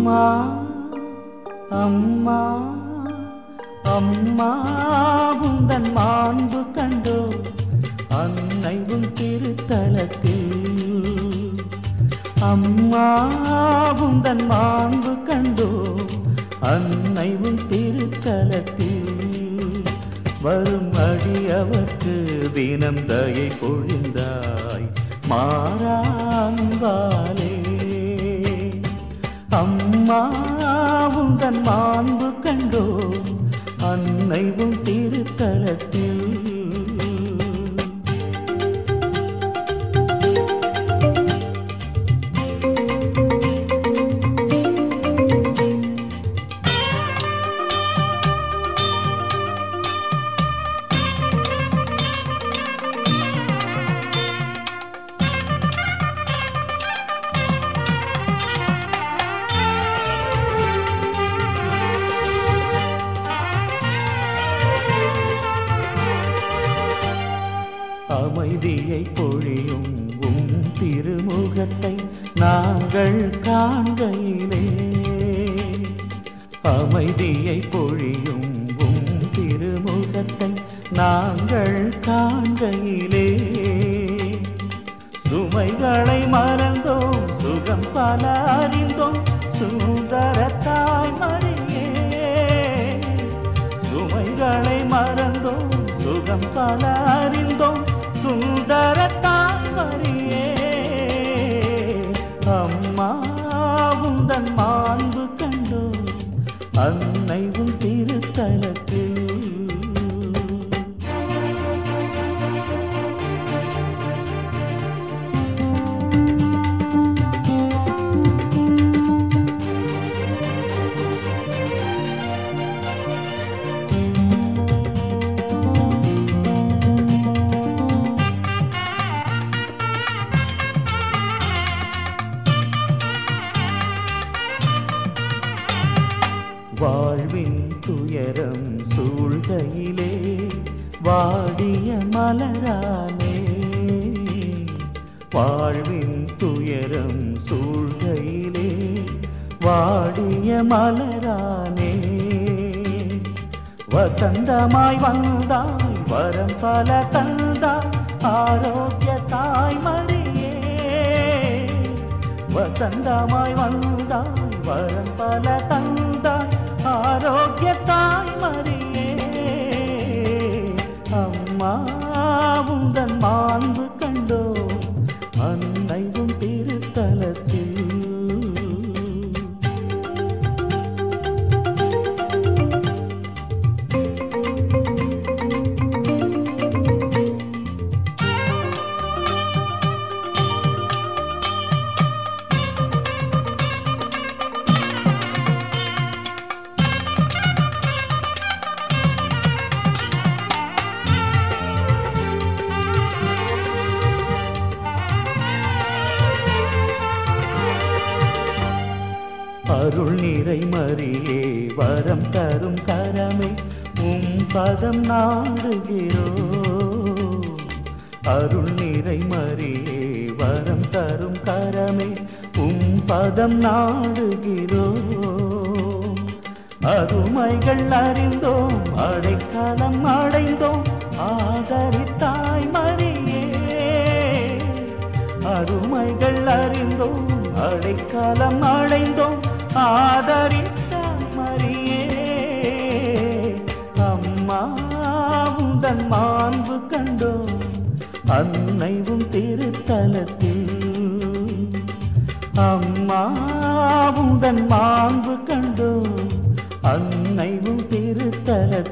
அம்மா அம்மா அம்மா உந்தன் மாண்பு கண்டோ அன்னை உன் திருத்தலத்தில் அம்மா உந்தன் மாண்பு கண்டோ அன்னை உன் திருத்தலத்தில் வரும் அடியவர்க்கு தினம் தயை பொழிந்தாய் மாறாம்பாலே அம்மா உந்தன் மாண்பு கண்டோ அன்னை உன் திருத்தலத்தில் அமைதியை பொழியும் உம் திருமுகத்தை நாங்கள் காண்கையிலே அமைதியை பொழியும் உம் திருமுகத்தை நாங்கள் காண்கையிலே சுமைகளை மறந்தோம் சுகம் பல அறிந்தோம் சுந்தர தாய்மறியே சுமைகளை மறந்தோம் சுகம் பல அறிந்தோம் சுந்தர தாய்மறியே அம்மா உந்தன் மாண்பு கண்டோ அன்னை உன் திருத்தலத்தில் வாழ்வின் துயரம் சூழ்கையிலே வாடிய மலரானே வாழ்வின் துயரம் சூழ்கையிலே வாடிய மலரானே வசந்தமாய் வந்தாய் வரம் பல தந்தாய் ஆரோக்கிய தாய்மடியே வசந்தமாய் வந்தாய் வரம் பல தந்தாய் ஆரோக்கிய தாய்மறியே அம்மா உந்தன் மாண்பு கண்டோ அன்னை உன் திருத்தலத்தில் அருள் நிறை மறியே வரம் தரும் கரமே உம் பதம் நாடுகிறோ அருள் நிறை மறியே வரம் தரும் கரமே உம் பதம் நாடுகிறோ அருமைகள் அறிந்தோம் அடைக்கலம் அடைந்தோம் ஆதரித்தாய் மறியே அருமைகள் அறிந்தோம் அடைக்கலம் அடைந்தோம் ஆதரித்தாய் மறியே அம்மா உந்தன் மாண்பு கண்டோ அன்னை உன் திருத்தலத்தில் அம்மா உந்தன் மாண்பு கண்டோ அன்னை உன் திருத்தலத்தில்